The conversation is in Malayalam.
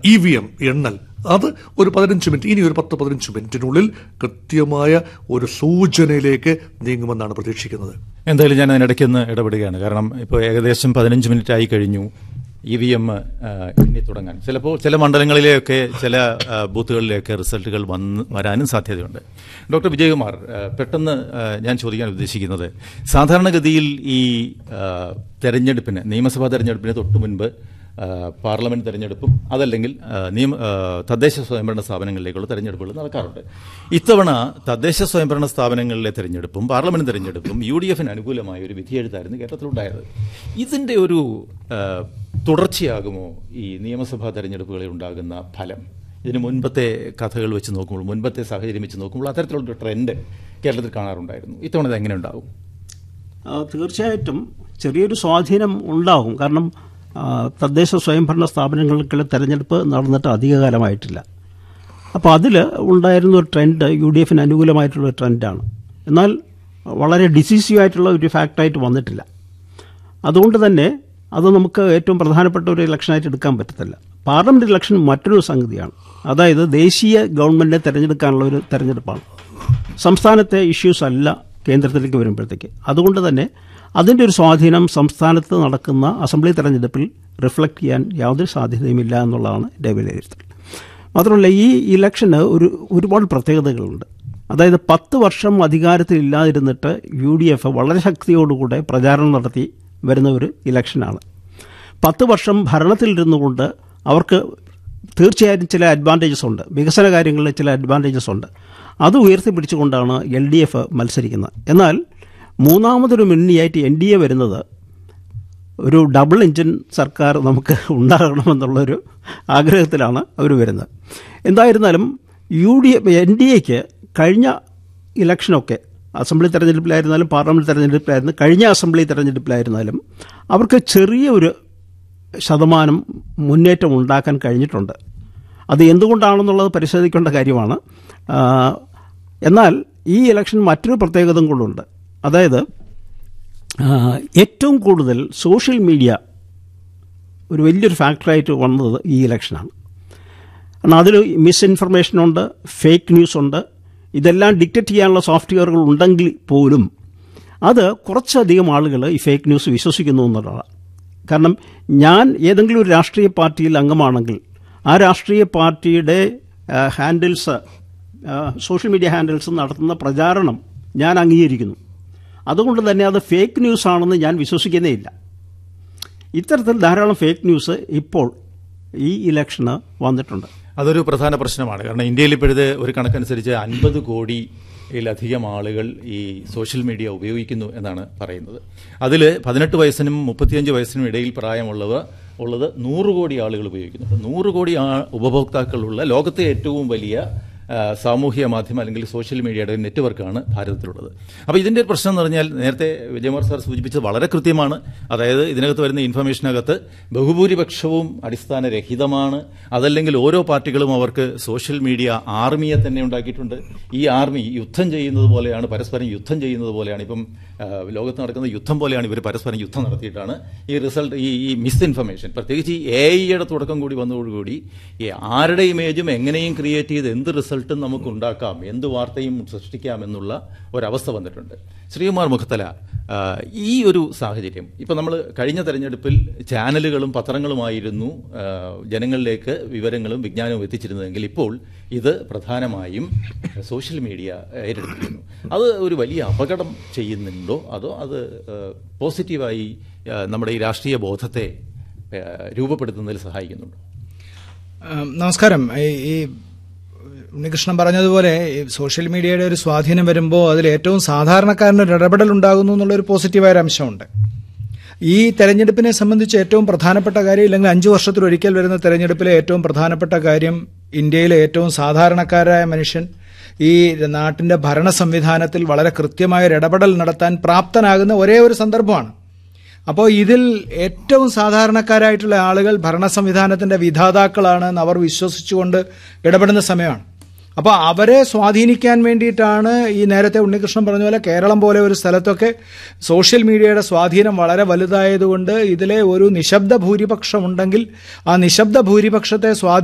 ഇ വി എം എണ്ണൽ അത് ഒരു പതിനഞ്ച് മിനിറ്റ് ഇനി ഒരു പത്ത് പതിനഞ്ച് മിനിറ്റിനുള്ളിൽ കൃത്യമായ ഒരു സൂചനയിലേക്ക് നീങ്ങുമെന്നാണ് പ്രതീക്ഷിക്കുന്നത് എന്തായാലും ഞാൻ അതിനിടയ്ക്ക് ഒന്ന് ഇടപെടുകയാണ് കാരണം ഇപ്പോൾ ഏകദേശം പതിനഞ്ച് മിനിറ്റ് ആയി കഴിഞ്ഞു ഇ വി എം എണ്ണി തുടങ്ങാൻ ചിലപ്പോൾ ചില മണ്ഡലങ്ങളിലെയൊക്കെ ചില ആ, ബൂത്തുകളിലെയൊക്കെ റിസൾട്ടുകൾ വന്ന് വരാനും സാധ്യതയുണ്ട് ഡോക്ടർ വിജയകുമാർ ആ, പെട്ടെന്ന് ആ, ഞാൻ ചോദിക്കാൻ ഉദ്ദേശിക്കുന്നത് സാധാരണഗതിയിൽ ഈ ആ, തെരഞ്ഞെടുപ്പിന് നിയമസഭാ തെരഞ്ഞെടുപ്പിന് തൊട്ടു മുൻപ് ആ, പാർലമെന്റ് തെരഞ്ഞെടുപ്പും അതല്ലെങ്കിൽ ആ, നിയമ ആ, തദ്ദേശ സ്വയംഭരണ സ്ഥാപനങ്ങളിലേക്കുള്ള തെരഞ്ഞെടുപ്പുകൾ നടക്കാറുണ്ട് ഇത്തവണ തദ്ദേശ സ്വയംഭരണ സ്ഥാപനങ്ങളിലെ തെരഞ്ഞെടുപ്പും പാർലമെന്റ് തെരഞ്ഞെടുപ്പും യു ഡി എഫിന് അനുകൂലമായ ഒരു വിധിയെഴുത്തായിരുന്നു കേരളത്തിലുണ്ടായത് ഇതിന്റെ ഒരു ആ, തുടർച്ചയാകുമോ ഈ നിയമസഭാ തെരഞ്ഞെടുപ്പുകളിൽ ഉണ്ടാകുന്ന ഫലം ഇതിന് മുൻപത്തെ കഥകൾ വെച്ച് നോക്കുമ്പോൾ മുൻപത്തെ സാഹചര്യം വെച്ച് നോക്കുമ്പോൾ അത്തരത്തിലുള്ള ട്രെൻഡ് കേരളത്തിൽ കാണാറുണ്ടായിരുന്നു ഇത്തവണ ഇത് എങ്ങനെ ഉണ്ടാവും ആ, തീർച്ചയായിട്ടും ചെറിയൊരു സ്വാധീനം ഉണ്ടാകും കാരണം ആ, തദ്ദേശ സ്വയംഭരണ സ്ഥാപനങ്ങൾക്കുള്ള തെരഞ്ഞെടുപ്പ് നടന്നിട്ട് അധികകാലമായിട്ടില്ല അപ്പോൾ അതിൽ ഉണ്ടായിരുന്ന ഒരു ട്രെൻഡ് യു ഡി എഫിന് അനുകൂലമായിട്ടുള്ള ഒരു ട്രെൻഡാണ് എന്നാൽ വളരെ ഡിസീസീവ് ആയിട്ടുള്ള ഒരു ഫാക്റ്റായിട്ട് വന്നിട്ടില്ല അതുകൊണ്ട് തന്നെ അത് നമുക്ക് ഏറ്റവും പ്രധാനപ്പെട്ട ഒരു ഇലക്ഷനായിട്ട് എടുക്കാൻ പറ്റത്തില്ല പാർലമെന്റ് ഇലക്ഷൻ മറ്റൊരു സംഗതിയാണ് അതായത് ദേശീയ ഗവൺമെന്റിനെ തിരഞ്ഞെടുക്കാനുള്ള ഒരു തെരഞ്ഞെടുപ്പാണ് സംസ്ഥാനത്തെ ഇഷ്യൂസ് അല്ല കേന്ദ്രത്തിലേക്ക് വരുമ്പോഴത്തേക്ക് അതുകൊണ്ട് തന്നെ അതിൻ്റെ ഒരു സ്വാധീനം സംസ്ഥാനത്ത് നടക്കുന്ന അസംബ്ലി തെരഞ്ഞെടുപ്പിൽ റിഫ്ലക്ട് ചെയ്യാൻ യാതൊരു സാധ്യതയുമില്ല എന്നുള്ളതാണ് എൻ്റെ വിലയിരുത്തൽ മാത്രമല്ല ഈ ഇലക്ഷന് ഒരു ഒരുപാട് പ്രത്യേകതകളുണ്ട് അതായത് പത്ത് വർഷം അധികാരത്തിൽ ഇല്ലാതിരുന്നിട്ട് യു ഡി എഫ് വളരെ ശക്തിയോടുകൂടെ പ്രചാരണം നടത്തി വരുന്ന ഒരു ഇലക്ഷനാണ് പത്ത് വർഷം ഭരണത്തിലിരുന്നു കൊണ്ട് അവർക്ക് തീർച്ചയായും ചില അഡ്വാൻറ്റേജസ് ഉണ്ട് വികസന കാര്യങ്ങളിൽ ചില അഡ്വാൻറ്റേജസ് ഉണ്ട് അത് ഉയർത്തിപ്പിടിച്ചുകൊണ്ടാണ് എൽ ഡി എഫ് മത്സരിക്കുന്നത് എന്നാൽ മൂന്നാമതൊരു മുന്നണിയായിട്ട് എൻ ഡി എ വരുന്നത് ഒരു ഡബിൾ എഞ്ചിൻ സർക്കാർ നമുക്ക് ഉണ്ടാകണമെന്നുള്ളൊരു ആഗ്രഹത്തിലാണ് അവർ വരുന്നത് എന്തായിരുന്നാലും U D F N D എക്ക് കഴിഞ്ഞ ഇലക്ഷനൊക്കെ അസംബ്ലി തെരഞ്ഞെടുപ്പിലായിരുന്നാലും പാർലമെന്റ് തെരഞ്ഞെടുപ്പിലായിരുന്നു കഴിഞ്ഞ അസംബ്ലി തെരഞ്ഞെടുപ്പിലായിരുന്നാലും അവർക്ക് ചെറിയ ഒരു ശതമാനം മുന്നേറ്റം ഉണ്ടാക്കാൻ കഴിഞ്ഞിട്ടുണ്ട് അത് എന്തുകൊണ്ടാണെന്നുള്ളത് പരിശോധിക്കേണ്ട കാര്യമാണ് ആ, എന്നാൽ ഈ ഇലക്ഷൻ മറ്റൊരു പ്രത്യേകതയും കൊണ്ടുണ്ട് അതായത് ആ, ഏറ്റവും കൂടുതൽ സോഷ്യൽ മീഡിയ ഒരു വലിയൊരു ഫാക്ടറായിട്ട് വന്നത് ഈ ഇലക്ഷനാണ് കാരണം അതിൽ മിസ് ഇൻഫർമേഷൻ ഉണ്ട് ഫേക്ക് ന്യൂസ് ഉണ്ട് ഇതെല്ലാം ഡിക്റ്റേറ്റ് ചെയ്യാനുള്ള സോഫ്റ്റ്വെയറുകൾ ഉണ്ടെങ്കിൽ പോലും അത് കുറച്ചധികം ആളുകൾ ഈ ഫേക്ക് ന്യൂസ് വിശ്വസിക്കുന്നു എന്നുള്ളതാണ് കാരണം ഞാൻ ഏതെങ്കിലും ഒരു രാഷ്ട്രീയ പാർട്ടിയിൽ അംഗമാണെങ്കിൽ ആ രാഷ്ട്രീയ പാർട്ടിയുടെ ഹാൻഡിൽസ് സോഷ്യൽ മീഡിയ ഹാൻഡിൽസ് നടത്തുന്ന പ്രചാരണം ഞാൻ അംഗീകരിക്കുന്നു അതുകൊണ്ട് തന്നെ അത് ഫേക്ക് ന്യൂസ് ആണെന്ന് ഞാൻ വിശ്വസിക്കുന്നേ ഇല്ല ഇത്തരത്തിൽ ധാരാളം ഫേക്ക് ന്യൂസ് ഇപ്പോൾ ഈ ഇലക്ഷന് വന്നിട്ടുണ്ട് അതൊരു പ്രധാന പ്രശ്നമാണ് കാരണം ഇന്ത്യയിൽ ഇപ്പോഴത്തെ ഒരു കണക്കനുസരിച്ച് അൻപത് കോടിയിലധികം ആളുകൾ ഈ സോഷ്യൽ മീഡിയ ഉപയോഗിക്കുന്നു എന്നാണ് പറയുന്നത് അതിൽ പതിനെട്ട് വയസ്സിനും മുപ്പത്തിയഞ്ച് വയസ്സിനും ഇടയിൽ പ്രായമുള്ളവ ഉള്ളത് നൂറ് കോടി ആളുകൾ ഉപയോഗിക്കുന്നു നൂറ് കോടി ആ- ഉപഭോക്താക്കളുള്ള ലോകത്തെ ഏറ്റവും വലിയ ആ, സാമൂഹ്യ മാധ്യമം അല്ലെങ്കിൽ സോഷ്യൽ മീഡിയയുടെ നെറ്റ്വർക്കാണ് ഭാരതത്തിലുള്ളത് അപ്പോൾ ഇതിന്റെ ഒരു പ്രശ്നം എന്ന് പറഞ്ഞാൽ നേരത്തെ വിജയകുമാർ സാർ സൂചിപ്പിച്ചത് വളരെ കൃത്യമാണ് അതായത് ഇതിനകത്ത് വരുന്ന ഇൻഫർമേഷനകത്ത് ബഹുഭൂരിപക്ഷവും അടിസ്ഥാനരഹിതമാണ് അതല്ലെങ്കിൽ ഓരോ പാർട്ടികളും അവർക്ക് സോഷ്യൽ മീഡിയ ആർമിയെ തന്നെ ഉണ്ടാക്കിയിട്ടുണ്ട് ഈ ആർമി യുദ്ധം ചെയ്യുന്നത് പോലെയാണ് പരസ്പരം യുദ്ധം ചെയ്യുന്നത് പോലെയാണ് ഇപ്പം ആ, ലോകത്ത് നടക്കുന്ന യുദ്ധം പോലെയാണ് ഇവർ പരസ്പരം യുദ്ധം നടത്തിയിട്ടാണ് ഈ റിസൾട്ട് ഈ ഈ മിസ് ഇൻഫർമേഷൻ പ്രത്യേകിച്ച് ഈ എ ഐയുടെ തുടക്കം കൂടി വന്നതോടുകൂടി ഈ ആരുടെ ഇമേജും എങ്ങനെയും ക്രിയേറ്റ് ചെയ്ത് എന്ത് റിസൾട്ടും നമുക്ക് ഉണ്ടാക്കാം എന്ത് വാർത്തയും സൃഷ്ടിക്കാം എന്നുള്ള ഒരവസ്ഥ വന്നിട്ടുണ്ട് ശ്രീകുമാർ മുഖത്തല ആ, ഈ ഒരു സാഹചര്യം ഇപ്പം നമ്മൾ കഴിഞ്ഞ തെരഞ്ഞെടുപ്പിൽ ചാനലുകളും പത്രങ്ങളുമായിരുന്നു ആ, ജനങ്ങളിലേക്ക് വിവരങ്ങളും വിജ്ഞാനവും എത്തിച്ചിരുന്നതെങ്കിൽ ഇപ്പോൾ ഇത് പ്രധാനമായും സോഷ്യൽ മീഡിയ ഏറ്റെടുത്തിരിക്കുന്നു അത് ഒരു വലിയ അപകടം ചെയ്യുന്നുണ്ടോ അതോ അത് ആ, പോസിറ്റീവായി ആ, നമ്മുടെ ഈ രാഷ്ട്രീയ ബോധത്തെ ആ, രൂപപ്പെടുത്തുന്നതിൽ സഹായിക്കുന്നുണ്ടോ ഉം, നമസ്കാരം ഈ ഈ ഉണ്ണികൃഷ്ണൻ പറഞ്ഞതുപോലെ ഈ സോഷ്യൽ മീഡിയയുടെ ഒരു സ്വാധീനം വരുമ്പോൾ അതിൽ ഏറ്റവും സാധാരണക്കാരന് ഒരു ഇടപെടൽ ഉണ്ടാകുന്നു എന്നുള്ളൊരു പോസിറ്റീവായ ഒരു അംശമുണ്ട് ഈ തെരഞ്ഞെടുപ്പിനെ സംബന്ധിച്ച് ഏറ്റവും പ്രധാനപ്പെട്ട കാര്യം ഇല്ലെങ്കിൽ അഞ്ചു വർഷത്തിലൊരിക്കൽ വരുന്ന തെരഞ്ഞെടുപ്പിലെ ഏറ്റവും പ്രധാനപ്പെട്ട കാര്യം ഇന്ത്യയിലെ ഏറ്റവും സാധാരണക്കാരായ മനുഷ്യൻ ഈ നാട്ടിന്റെ ഭരണ സംവിധാനത്തിൽ വളരെ കൃത്യമായ ഒരു ഇടപെടൽ നടത്താൻ പ്രാപ്തനാകുന്ന ഒരേ ഒരു സന്ദർഭമാണ് അപ്പോൾ ഇതിൽ ഏറ്റവും സാധാരണക്കാരായിട്ടുള്ള ആളുകൾ ഭരണ സംവിധാനത്തിന്റെ വിധാതാക്കളാണെന്ന് അവർ വിശ്വസിച്ചുകൊണ്ട് ഇടപെടുന്ന സമയമാണ് അപ്പോൾ അവരെ സ്വാധീനിക്കാൻ വേണ്ടിയിട്ടാണ് ഈ നേരത്തെ ഉണ്ണികൃഷ്ണൻ പറഞ്ഞ പോലെ കേരളം പോലെ ഒരു സ്ഥലത്തൊക്കെ സോഷ്യൽ മീഡിയയുടെ സ്വാധീനം വളരെ വലുതായതുകൊണ്ട് ഇതിലെ ഒരു നിശബ്ദ ഭൂരിപക്ഷം ഉണ്ടെങ്കിൽ ആ നിശബ്ദ ഭൂരിപക്ഷത്തെ സ്വാധീനം